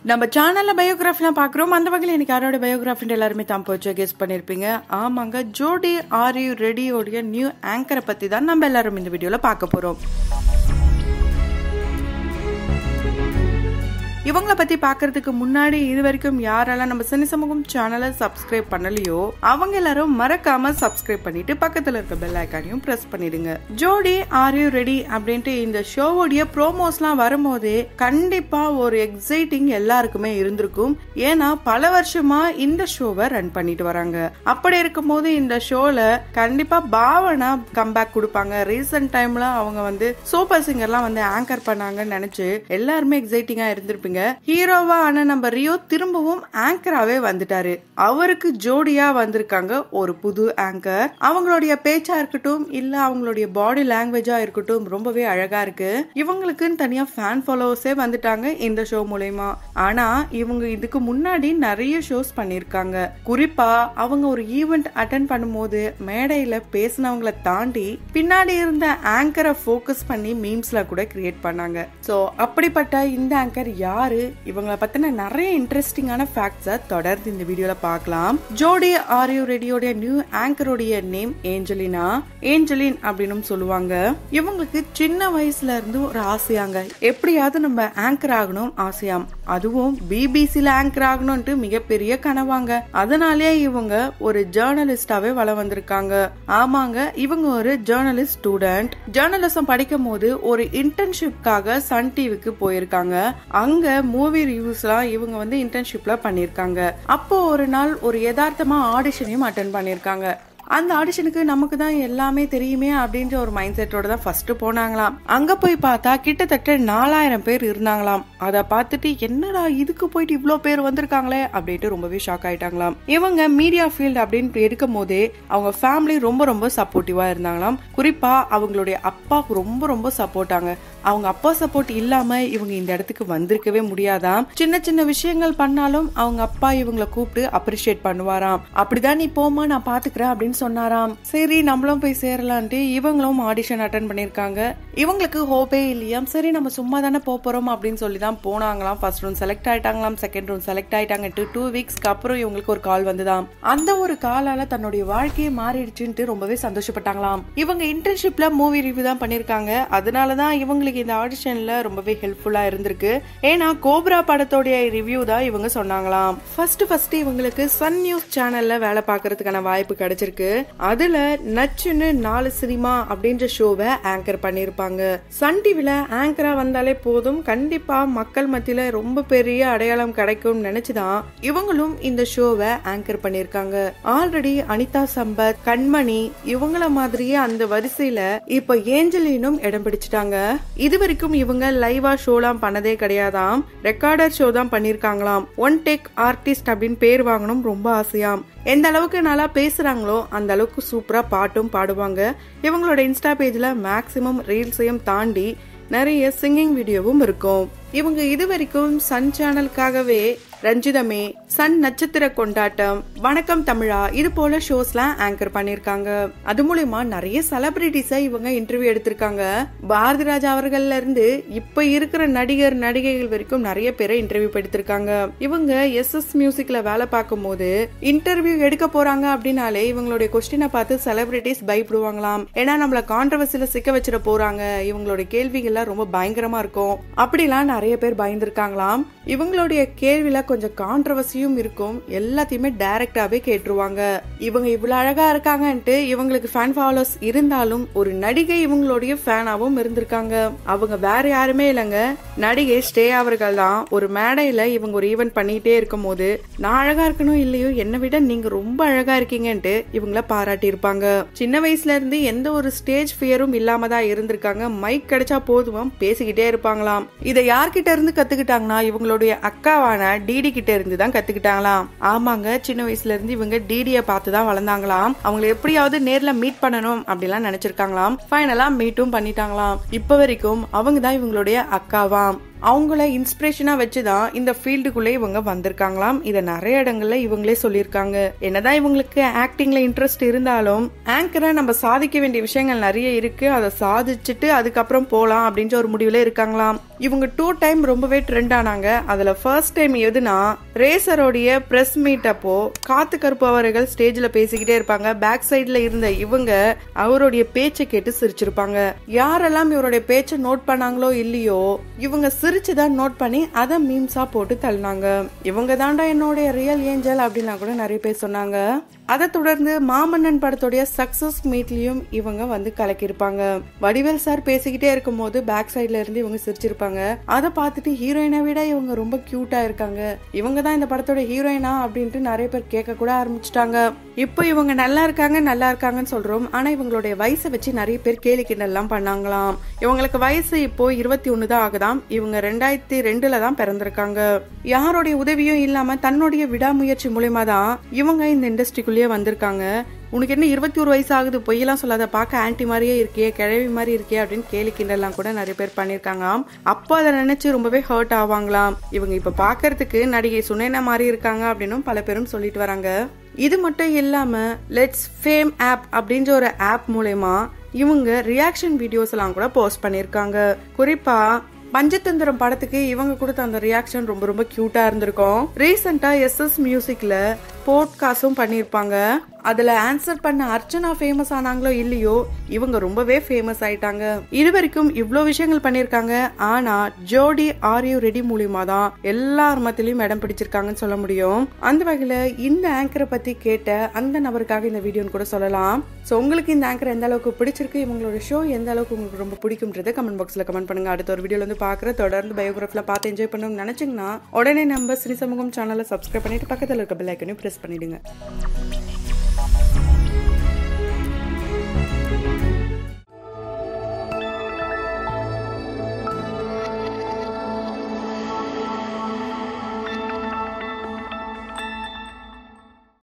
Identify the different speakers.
Speaker 1: நம்ம சேனல்ல பயோகிராஃபிலாம் பார்க்குறோம் அந்த வகையில் எனக்கு யாரோட பயோகிராஃபின்னு எல்லாருமே தான் போச்சு கெஸ் பண்ணியிருப்பீங்க ஆமாங்க ஜோடி ஆர் யூ ரெடியோடைய நியூ ஆங்கரை பற்றி தான் நம்ம எல்லாரும் இந்த வீடியோவில் பார்க்க போகிறோம் இவங்கள பத்தி பாக்குறதுக்கு முன்னாடி இது வரைக்கும் யாரெல்லாம் நம்ம சினி சமூகம் சேனலை சப்ஸ்கிரைப் பண்ணலையோ அவங்க எல்லாரும் மறக்காம சப்ஸ்கிரைப் பண்ணிட்டு பக்கத்துல இருக்க பெல் ஐக்கானையும் பிரஸ் பண்ணிடுங்க ஜோடி ஆர் யூ ரெடி அப்படின்ட்டு இந்த ஷோவோடைய ப்ரோமோஸ்லாம் வரும்போதே கண்டிப்பா ஒரு எக்ஸைட்டிங் எல்லாருக்குமே இருந்திருக்கும் ஏன்னா பல வருஷமா இந்த ஷோவை ரன் பண்ணிட்டு வராங்க அப்படி இருக்கும்போது இந்த ஷோல கண்டிப்பா பாவனா கம்பேக் கொடுப்பாங்க ரீசெண்ட் டைம்ல அவங்க வந்து சூப்பர் சிங்கர்லாம் வந்து ஆங்கர் பண்ணாங்கன்னு நினைச்சு எல்லாருமே எக்ஸைட்டிங்கா இருந்திருப்பீங்க ஹீரோவா ஆன நம்ம ரியோ திரும்பவும் ஆங்கராவே வந்துட்டாரு அவருக்கு ஜோடியா வந்திருக்காங்க ஒரு புது ஆங்கர் அவங்களுடைய பேச்சா இருக்கட்டும் இல்ல அவங்களுடைய பாடி லாங்குவேஜா இருக்கட்டும் ரொம்பவே அழகா இருக்கு இவங்களுக்குன்னு தனியா ஃபேன் ஃபாலோவர்ஸே வந்துட்டாங்க இந்த ஷோ மூலயமா ஆனா இவங்க இதுக்கு முன்னாடி நிறைய ஷோஸ் பண்ணிருக்காங்க குறிப்பா அவங்க ஒரு ஈவெண்ட் அட்டன் பண்ணும்போது மேடையில பேசினவங்கள தாண்டி பின்னாடி இருந்த ஆங்கரை ஃபோக்கஸ் பண்ணி மீம்ஸ்ல கூட கிரியேட் பண்ணாங்க சோ அப்படிப்பட்ட இந்த ஆங்கர் யாரு இவங்கள பத்தின நிறைய இன்ட்ரெஸ்டிங்கான ஃபேக்ட்ஸை தொடர்ந்து இந்த வீடியோல பார்க்கலாம் ஜோடி ஆரியோ ரெடியோடைய நியூ ஆங்கருடைய நேம் ஏஞ்சலினா ஏஞ்சலின் அப்படின்னு சொல்லுவாங்க இவங்களுக்கு சின்ன வயசுல இருந்து ஒரு ஆசையாங்க எப்படியாவது நம்ம ஆங்கர் ஆகணும் ஆசையாம் அதுவும் பிபிசில ஆங்கர் ஆகணும்ட்டு மிகப்பெரிய கனவாங்க அதனாலே இவங்க ஒரு ஜேர்னலிஸ்டாவே வள வந்திருக்காங்க ஆமாங்க இவங்க ஒரு ஜேர்னலிஸ்ட் ஸ்டூடெண்ட் ஜேர்னலிசம் படிக்கும் போது ஒரு இன்டர்ன்ஷிப்காக சன் டிவிக்கு போயிருக்காங்க அங்க மூவி ரிவ்யூஸ்லாம் இவங்க வந்து இன்டர்ன்ஷிப்ல பண்ணிருக்காங்க அப்போ ஒரு நாள் ஒரு யதார்த்தமா ஆடிஷனையும் அட்டன் பண்ணிருக்காங்க அந்த ஆடிஷனுக்கு நமக்கு தான் எல்லாமே தெரியுமே அப்படின்ற ஒரு மைண்ட் செட்டோட தான் ஃபர்ஸ்ட் போனாங்களாம் அங்க போய் பார்த்தா கிட்டத்தட்ட நாலாயிரம் பேர் இருந்தாங்களாம் அதை பார்த்துட்டு என்னடா இதுக்கு போயிட்டு இவ்வளோ பேர் வந்திருக்காங்களே அப்படின்ட்டு ரொம்பவே ஷாக் ஆயிட்டாங்களாம் இவங்க மீடியா ஃபீல்டு அப்படின்னு எடுக்கும் போதே அவங்க ஃபேமிலி ரொம்ப ரொம்ப சப்போர்ட்டிவா இருந்தாங்களாம் குறிப்பா அவங்களுடைய அப்பா ரொம்ப ரொம்ப சப்போர்ட்டாங்க அவங்க அப்பா சப்போர்ட் இல்லாம இவங்க இந்த இடத்துக்கு வந்திருக்கவே முடியாதாம் சின்ன சின்ன விஷயங்கள் பண்ணாலும் அவங்க அப்பா இவங்களை கூப்பிட்டு அப்ரிஷியேட் பண்ணுவாராம் அப்படிதான் நீ போமா நான் பாத்துக்கிறேன் அப்படின்னு சொன்னாராம் சரி நம்மளும் போய் சேரலான்ட்டு இவங்களும் ஆடிஷன் அட்டன் பண்ணிருக்காங்க இவங்களுக்கு ஹோப்பே இல்லையாம் சரி நம்ம சும்மா தானே போறோம் அப்படின்னு சொல்லி தான் போனாங்களாம் ஃபர்ஸ்ட் ரவுண்ட் செலக்ட் ஆயிட்டாங்களாம் செகண்ட் ரவுண்ட் செலக்ட் ஆயிட்டாங்க டூ வீக்ஸ்க்கு அப்புறம் இவங்களுக்கு ஒரு கால் வந்துதாம் அந்த ஒரு காலால தன்னுடைய வாழ்க்கையே மாறிடுச்சுன்ட்டு ரொம்பவே சந்தோஷப்பட்டாங்களாம் இவங்க இன்டர்ன்ஷிப்ல மூவி ரிவ்யூ தான் பண்ணிருக்காங்க அதனாலதான் இவங்களுக்கு இந்த ஆடிஷன்ல ரொம்பவே ஹெல்ப்ஃபுல்லா இருந்திருக்கு ஏன்னா கோப்ரா படத்தோடைய ரிவ்யூ தான் இவங்க சொன்னாங்களாம் ஃபர்ஸ்ட் ஃபர்ஸ்ட் இவங்களுக்கு சன் நியூஸ் சேனல்ல வேலை பார்க்கறதுக்கான வாய்ப்பு கிடைச்சிருக்கு அதுல நச்சுன்னு நாலு சினிமா அப்படின்ற ஷோவை ஆங்கர் பண்ணிருப்பாங்க சன் டிவில ஆங்கரா வந்தாலே போதும் கண்டிப்பா மக்கள் மத்தியில ரொம்ப பெரிய அடையாளம் கிடைக்கும் நினைச்சுதான் இவங்களும் இந்த ஷோவை ஆங்கர் பண்ணிருக்காங்க ஆல்ரெடி அனிதா சம்பத் கண்மணி இவங்கள மாதிரியே அந்த வரிசையில இப்ப ஏஞ்சலினும் இடம் பிடிச்சிட்டாங்க இது வரைக்கும் இவங்க லைவா ஷோலாம் பண்ணதே கிடையாதாம் ரெக்கார்டர் ஷோ தான் பண்ணிருக்காங்களாம் ஒன் டேக் ஆர்டிஸ்ட் அப்படின்னு பேர் வாங்கணும் ரொம்ப ஆசையாம் எந்த அளவுக்கு நல்லா பேசுறாங்களோ அந்த அளவுக்கு சூப்பரா பாட்டும் பாடுவாங்க இவங்களோட இன்ஸ்டா பேஜ்ல மேக்சிமம் ரீல்ஸையும் தாண்டி நிறைய சிங்கிங் வீடியோவும் இருக்கும் இவங்க இது வரைக்கும் சன் சேனலுக்காகவே ரஞ்சிதமே சன் நட்சத்திர கொண்டாட்டம் வணக்கம் தமிழா இது போல ஷோஸ்லாம் ஆங்கர் பண்ணிருக்காங்க அது மூலயமா நிறைய செலிபிரிட்டிஸ இவங்க இன்டர்வியூ எடுத்திருக்காங்க பாரதி ராஜா அவர்கள்ல இருந்து இப்ப இருக்கிற நடிகர் நடிகைகள் வரைக்கும் நிறைய பேரை இன்டர்வியூ எடுத்திருக்காங்க இவங்க எஸ் எஸ் மியூசிக்ல வேலை பார்க்கும் போது இன்டர்வியூ எடுக்க போறாங்க அப்படின்னாலே இவங்களுடைய கொஸ்டினை பார்த்து செலிபிரிட்டிஸ் பயப்படுவாங்களாம் ஏன்னா நம்மள கான்ட்ரவர்சில சிக்க வச்சிட போறாங்க இவங்களுடைய கேள்விகள்லாம் ரொம்ப பயங்கரமா இருக்கும் அப்படிலாம் நிறைய பேர் பயந்துருக்காங்களாம் இவங்களுடைய கேள்வில கொஞ்சம் கான்ட்ரவர்சியும் இருக்கும் எல்லாத்தையுமே டைரக்டாவே கேட்டுருவாங்க இவங்க இவ்வளவு அழகா இருக்காங்கன்ட்டு இவங்களுக்கு ஃபேன் ஃபாலோஸ் இருந்தாலும் ஒரு நடிகை இவங்களுடைய ஃபேனாவும் இருந்திருக்காங்க அவங்க வேற யாருமே இல்லைங்க நடிகை ஸ்டே அவர்கள் தான் ஒரு மேடையில இவங்க ஒரு ஈவெண்ட் பண்ணிட்டே இருக்கும் போது நான் அழகா இருக்கணும் இல்லையோ என்னை விட நீங்க ரொம்ப அழகா இருக்கீங்கன்ட்டு இவங்கள பாராட்டி இருப்பாங்க சின்ன வயசுல இருந்து எந்த ஒரு ஸ்டேஜ் ஃபியரும் இல்லாம தான் இருந்திருக்காங்க மைக் கிடைச்சா போதும் பேசிக்கிட்டே இருப்பாங்களாம் இதை யார்கிட்ட இருந்து கத்துக்கிட்டாங்கன்னா இவங்களுடைய அக்காவான டிடி கிட்ட இருந்து தான் கத்துக்கிட்டாங்களாம் ஆமாங்க சின்ன வயசுல இருந்து இவங்க டிடிய பார்த்து தான் வளர்ந்தாங்களாம் அவங்கள எப்படியாவது நேர்ல மீட் பண்ணணும் அப்படிலாம் நினைச்சிருக்காங்களாம் ஃபைனலா மீட்டும் பண்ணிட்டாங்களாம் இப்ப வரைக்கும் அவங்க தான் இவங்களுடைய அக்காவாம் அவங்கள இன்ஸ்பிரேஷனா வச்சுதான் இந்த ஃபீல்டுக்குள்ளே இவங்க வந்திருக்காங்களாம் இதை நிறைய இடங்கள்ல இவங்களே சொல்லியிருக்காங்க என்னதான் இவங்களுக்கு ஆக்டிங்ல இன்ட்ரெஸ்ட் இருந்தாலும் ஆங்கரை நம்ம சாதிக்க வேண்டிய விஷயங்கள் நிறைய இருக்கு அதை சாதிச்சுட்டு அதுக்கப்புறம் போலாம் அப்படின்ற ஒரு முடிவுல இருக்காங்களாம் இவங்க டூ டைம் ரொம்பவே ட்ரெண்ட் ஆனாங்க அதுல ஃபர்ஸ்ட் டைம் எதுனா ரேசரோடைய பிரஸ் மீட் அப்போ காத்து கருப்பு அவர்கள் ஸ்டேஜ்ல பேசிக்கிட்டே இருப்பாங்க பேக் சைடுல இருந்த இவங்க அவருடைய பேச்சை கேட்டு சிரிச்சிருப்பாங்க யாரெல்லாம் இவருடைய பேச்சை நோட் பண்ணாங்களோ இல்லையோ இவங்க சிரிச்சுதான் நோட் பண்ணி அதை மீம்ஸா போட்டு தள்ளினாங்க இவங்க தாண்டா என்னுடைய ரியல் ஏஞ்சல் அப்படின்லாம் கூட நிறைய பேர் சொன்னாங்க அதை தொடர்ந்து மாமன்னன் படத்துடைய சக்சஸ் மீட்லயும் இவங்க வந்து கலக்கியிருப்பாங்க வடிவேல் சார் பேசிக்கிட்டே இருக்கும்போது பேக் சைட்ல இருந்து இவங்க சிரிச்சிருப்பாங்க அதை பார்த்துட்டு ஹீரோயினை விட இவங்க ரொம்ப கியூட்டா இருக்காங்க இவங்க தான் இந்த படத்தோட ஹீரோயினா அப்படின்ட்டு நிறைய பேர் கேட்க கூட ஆரம்பிச்சிட்டாங்க இப்போ இவங்க நல்லா இருக்காங்க நல்லா இருக்காங்கன்னு சொல்றோம் ஆனா இவங்களுடைய வயசை வச்சு நிறைய பேர் கேலி கிண்டல்லாம் பண்ணாங்களாம் இவங்களுக்கு வயசு இப்போ இருபத்தி ஒன்னு தான் ஆகுதாம் இவங்க ரெண்டாயிரத்தி ரெண்டுல தான் பிறந்திருக்காங்க யாருடைய உதவியும் இல்லாம தன்னுடைய விடாமுயற்சி மூலியமா தான் இவங்க இந்த இண்டஸ்ட்ரிக்குள்ளேயே வந்திருக்காங்க உனக்கு என்ன இருபத்தி ஒரு வயசு ஆகுது பொய்யெல்லாம் சொல்லாத பார்க்க ஆன்டி மாதிரியே இருக்கியே கிழவி மாதிரி இருக்கியே அப்படின்னு கேலி கிண்டல்லாம் கூட நிறைய பேர் பண்ணியிருக்காங்களாம் அப்போ அதை நினைச்சு ரொம்பவே ஹர்ட் ஆவாங்களாம் இவங்க இப்ப பாக்குறதுக்கு நடிகை சுனேனா மாதிரி இருக்காங்க அப்படின்னும் பல பேரும் சொல்லிட்டு வராங்க இது மட்டும் இல்லாம லெட்ஸ் ஃபேம் ஆப் அப்படின்ற ஒரு ஆப் மூலயமா இவங்க ரியாக்ஷன் வீடியோஸ் எல்லாம் கூட போஸ்ட் பண்ணிருக்காங்க குறிப்பா பஞ்சதந்திரம் படத்துக்கு இவங்க கொடுத்த அந்த ரியாக்ஷன் ரொம்ப ரொம்ப கியூட்டா இருந்திருக்கும் ரீசெண்டா எஸ் எஸ் மியூசிக்ல போட்காஸ்டும் பண்ணியிருப்பாங்க அதுல ஆன்சர் பண்ண அர்ச்சனா ஃபேமஸ் ஆனாங்களோ இல்லையோ இவங்க ரொம்பவே ஃபேமஸ் ஆயிட்டாங்க இது வரைக்கும் இவ்வளோ விஷயங்கள் பண்ணியிருக்காங்க ஆனா ஜோடி ஆர் யூ ரெடி மூலியமா தான் எல்லார் மத்தியிலையும் இடம் பிடிச்சிருக்காங்கன்னு சொல்ல முடியும் அந்த வகையில இந்த ஆங்கரை பத்தி கேட்ட அந்த நபருக்காக இந்த வீடியோன்னு கூட சொல்லலாம் ஸோ உங்களுக்கு இந்த ஆங்கர் எந்த அளவுக்கு பிடிச்சிருக்கு இவங்களோட ஷோ எந்த அளவுக்கு உங்களுக்கு ரொம்ப பிடிக்கும்ன்றதை கமெண்ட் பாக்ஸ்ல கமெண்ட் பண்ணுங்க அடுத்த ஒரு வீடியோல வந்து பாக்குற தொடர்ந்து பயோகிராஃபில பார்த்து என்ஜாய் பண்ணணும்னு நினைச்சீங்கன்னா உடனே நம்ம சினி சமூகம் சேனலை சப்ஸ்கிரைப் பண்ணிட்டு பக்கத்தில் இருக்க பெல் ஐக்கனையும் பிரஸ் பண்ணிடுங்க